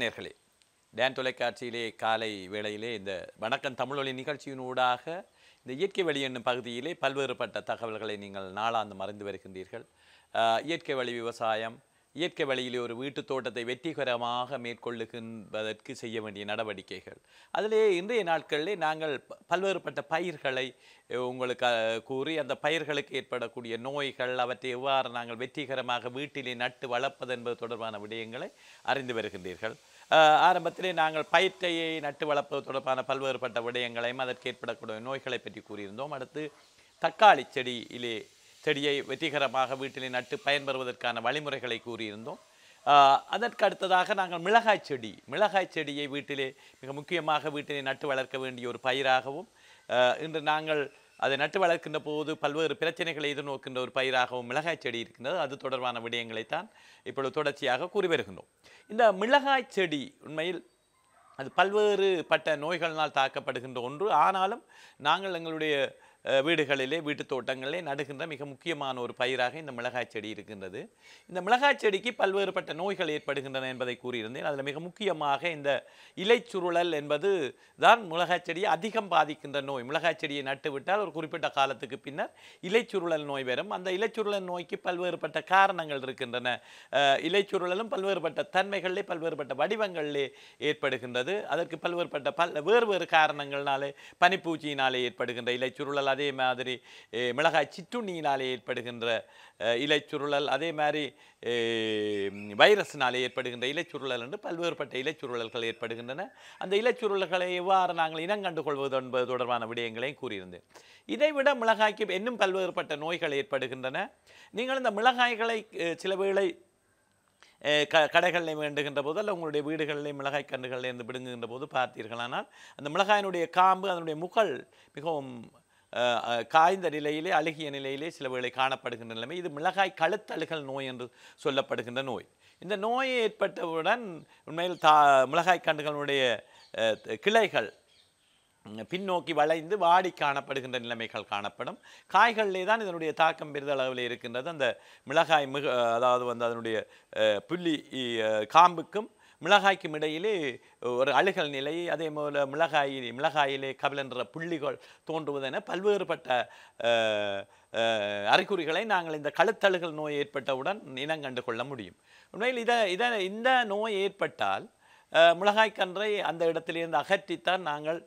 நேர்களே டேன் தொலைக்காட்சியிலே காலை வேளையிலே இந்த வணக்கம் தமிழொலி நிகழ்ச்சியின் ஊடாக இந்த இயற்கை வழி என்னும் பகுதியிலே பல்வேறுபட்ட தகவல்களை நீங்கள் நாளாந்து மறைந்து வருகின்றீர்கள் ஆஹ், இயற்கை வழி விவசாயம் இயற்கை வழியிலே ஒரு வீட்டுத் தோட்டத்தை வெற்றிகரமாக மேற்கொள்ளுகின்றதற்கு செய்ய வேண்டிய நடவடிக்கைகள் அதிலே இன்றைய நாட்களிலே நாங்கள் ப- பல்வேறுபட்ட பயிர்களை அஹ், உங்களுக்கு அஹ், கூறி அந்த பயிர்களுக்கு ஏற்படக்கூடிய நோய்கள் அவற்றை எவ்வாறு நாங்கள் வெற்றிகரமாக வீட்டிலே நட்டு வளர்ப்பது என்பது தொடர்பான விடயங்களை அறிந்து வருகின்றீர்கள் அஹ், ஆரம்பத்திலே நாங்கள் பயிற்றையை நட்டு வளர்ப்பது தொடர்பான பல்வேறுபட்ட விடயங்களையும் அதற்கு ஏற்படக்கூடிய நோய்களை பற்றி கூறியிருந்தோம் அடுத்து தக்காளி செடியிலே செடியை வெற்றிகரமாக வீட்டிலே நட்டு பயன்பெறுவதற்கான வழிமுறைகளை கூறியிருந்தோம் ஆஹ் அதற்கு அடுத்ததாக நாங்கள் மிளகாய் செடி மிளகாய் செடியை வீட்டிலே மிக முக்கியமாக வீட்டிலே நட்டு வளர்க்க வேண்டிய ஒரு பயிராகவும் ஆஹ் இன்று நாங்கள் அதை நட்டு வளர்க்கின்ற போது பல்வேறு பிரச்சனைகளை எதிர்நோக்கின்ற ஒரு பயிராகவும் மிளகாய் செடி இருக்கின்றது அது தொடர்பான விடயங்களைத்தான் இப்பொழுது தொடர்ச்சியாக கூறி வருகின்றோம் இந்த மிளகாய் செடி உண்மையில் அது பல்வேறு பட்ட நோய்களினால் தாக்கப்படுகின்ற ஒன்று ஆனாலும் நாங்கள் எங்களுடைய அஹ், வீடுகளிலே வீட்டுத் தோட்டங்களிலே நடுகின்ற மிக முக்கியமான ஒரு பயிராக இந்த மிளகாய் செடி இருக்கின்றது இந்த மிளகாய் செடிக்கு பல்வேறுபட்ட நோய்கள் ஏற்படுகின்றன என்பதை கூறியிருந்தேன் அதில் மிக முக்கியமாக இந்த இலைச்சுருளல் என்பது தான் மிளகாய் செடியை அதிகம் பாதிக்கின்ற நோய் மிளகாய் செடியை நட்டு விட்டால் ஒரு குறிப்பிட்ட காலத்துக்கு பின்னர் இலைச்சுருளல் நோய் வரும் அந்த இலைச்சுருளல் நோய்க்கு பல்வேறுபட்ட காரணங்கள் இருக்கின்றன அஹ், இலைச்சுருளலும் பல்வேறுபட்ட தன்மைகளிலே பல்வேறுபட்ட வடிவங்களிலே ஏற்படுகின்றது அதற்கு பல்வேறுபட்ட பல் வேறு வேறு காரணங்கள்னாலே பனிப்பூச்சியினாலே ஏற்படுகின்ற இலைச்சுருளல் அதே மாதிரி அஹ், மிளகாய் சிற்றுண்ணியினாலே ஏற்படுகின்ற அஹ், இலைச்சுருளல் அதே மாதிரி அஹ், வைரஸினாலே ஏற்படுகின்ற இலைச்சுருளல் என்று பல்வேறுபட்ட இலைச்சுருளல்கள் ஏற்படுகின்றன அந்த இலைச்சுருளல்களை எவ்வாறு நாங்கள் இனங்கண்டு கொள்வது என்பது தொடர்பான விடயங்களையும் கூறியிருந்தேன் இதைவிட மிளகாய்க்கு இன்னும் பல்வேறுபட்ட நோய்கள் ஏற்படுகின்றன நீங்கள் இந்த மிளகாய்களை அஹ், சில வேளை அஹ் க கடைகளில் வேண்டுகின்ற போது அல்ல உங்களுடைய வீடுகளிலே மிளகாய் கன்றுகளில் இருந்து பிடுங்குகின்ற போது பார்த்தீர்களானால் அந்த மிளகாயினுடைய காம்பு அதனுடைய முகல் மிகவும் அஹ், அஹ், காய்ந்த நிலையிலே அழுகிய நிலையிலே சில வேளை காணப்படுகின்ற நிலைமை இது மிளகாய் கழுத்தழுகல் நோய் என்று சொல்லப்படுகின்ற நோய் இந்த நோய் ஏற்பட்டவுடன் உண்மையில் தா மிளகாய் கன்றுகளுடைய அஹ், கிளைகள் உம், பின்னோக்கி வளைந்து வாடி காணப்படுகின்ற நிலைமைகள் காணப்படும் காய்களிலே தான் இதனுடைய தாக்கம் பெரிதளவில் இருக்கின்றது அந்த மிளகாய் மிக அதாவது வந்து அதனுடைய அஹ், புள்ளி அஹ், காம்புக்கும் மிளகாய்க்கும் இடையிலே ஒரு அழுகல் நிலை அதே போல மிளகாய் மிளகாயிலே கபிலன்ற புள்ளிகள் தோன்றுவதென பல்வேறுபட்ட அஹ், அஹ், அறிகுறிகளை நாங்கள் இந்த கழுத்தழுகல் நோய் ஏற்பட்டவுடன் இனங்கண்டு கொள்ள முடியும் உண்மையில் இதை இதை இந்த நோய் ஏற்பட்டால் அஹ், மிளகாய் கன்றை அந்த இடத்திலிருந்து அகற்றித்தான் நாங்கள்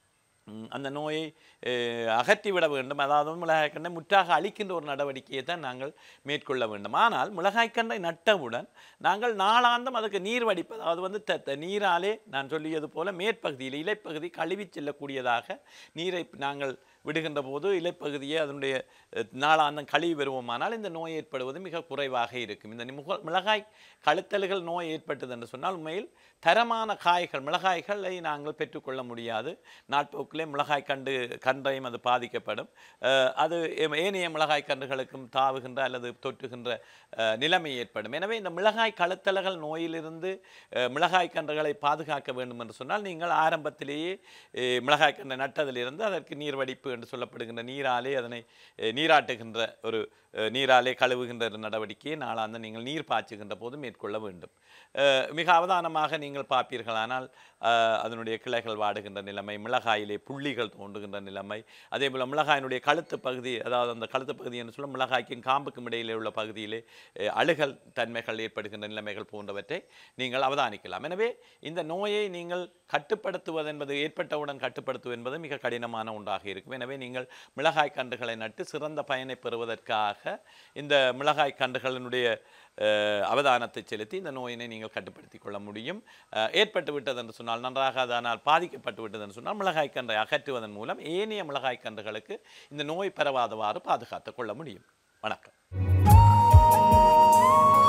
ம், அந்த நோயை அஹ், அகற்றிவிட வேண்டும் அதாவது மிளகாய்க்கண்டை முற்றாக அழிக்கின்ற ஒரு நடவடிக்கையை தான் நாங்கள் மேற்கொள்ள வேண்டும் ஆனால் மிளகாய்க்கண்டை நட்டவுடன் நாங்கள் நாளாந்தம் அதுக்கு நீர் வடிப்பது அதாவது வந்து த த- நீராலே நான் சொல்லியது போல மேற்பகுதியில் இலைப்பகுதி கழுவி செல்லக்கூடியதாக நீரை நாங்கள் விடுகின்ற போது இலைப்பகுதியை அதனுடைய அஹ், நாளாந்தம் கழுவி வருவோமானால் இந்த நோய் ஏற்படுவது மிக குறைவாக இருக்கும் இந்த முக மிளகாய் கழுத்தல்கள் நோய் ஏற்பட்டது என்று சொன்னால் உண்மையில் தரமான காய்கள் மிளகாய்களை நாங்கள் பெற்றுக்கொள்ள முடியாது நாட்போக்கிலே மிளகாய் கண்டு கன்றையும் அது பாதிக்கப்படும் அஹ், அது ஏ- ஏனைய மிளகாய் கன்றுகளுக்கும் தாவுகின்ற அல்லது தொற்றுகின்ற அஹ், நிலைமை ஏற்படும் எனவே இந்த மிளகாய் கழுத்தலகள் நோயிலிருந்து அஹ், மிளகாய் கன்றுகளை பாதுகாக்க வேண்டும் என்று சொன்னால் நீங்கள் ஆரம்பத்திலேயே அஹ், மிளகாய் கன்றை நட்டதிலிருந்து அதற்கு நீர் வடிப்பு என்று சொல்லப்படுகின்ற நீராலே அதனை அஹ், நீராட்டுகின்ற ஒரு அஹ், நீராலே கழுவுகின்ற ஒரு நடவடிக்கையை நாளாந்த நீங்கள் நீர் பாய்ச்சுகின்ற போது மேற்கொள்ள வேண்டும் அஹ், மிக அவதானமாக நீங்கள் பார்ப்பீர்களானால் அஹ், அதனுடைய கிளைகள் வாடுகின்ற நிலைமை மிளகாயிலே புள்ளிகள் தோன்றுகின்ற நிலைமை அதே போல் மிளகாயினுடைய கழுத்து பகுதி அதாவது அந்த கழுத்து பகுதி என்று சொல்ல மிளகாய்க்கும் காம்புக்கும் இடையிலே உள்ள பகுதியிலே அஹ், அழுகல் தன்மைகள் ஏற்படுகின்ற நிலைமைகள் போன்றவற்றை நீங்கள் அவதானிக்கலாம் எனவே இந்த நோயை நீங்கள் கட்டுப்படுத்துவது என்பது ஏற்பட்டவுடன் கட்டுப்படுத்துவது என்பது மிக கடினமான ஒன்றாக இருக்கும் எனவே நீங்கள் மிளகாய் கன்றுகளை நட்டு சிறந்த பயனை பெறுவதற்காக இந்த மிளகாய் கன்றுகளினுடைய அஹ், அவதானத்தை செலுத்தி இந்த நோயினை நீங்கள் கட்டுப்படுத்திக் கொள்ள முடியும் அஹ், ஏற்பட்டு விட்டது என்று சொன்னால் நன்றாக அதனால் பாதிக்கப்பட்டு விட்டது என்று சொன்னால் மிளகாய் கன்றை அகற்றுவதன் மூலம் ஏனைய மிளகாய் கன்றுகளுக்கு இந்த நோய் பரவாதவாறு பாதுகாத்துக் கொள்ள முடியும் வணக்கம்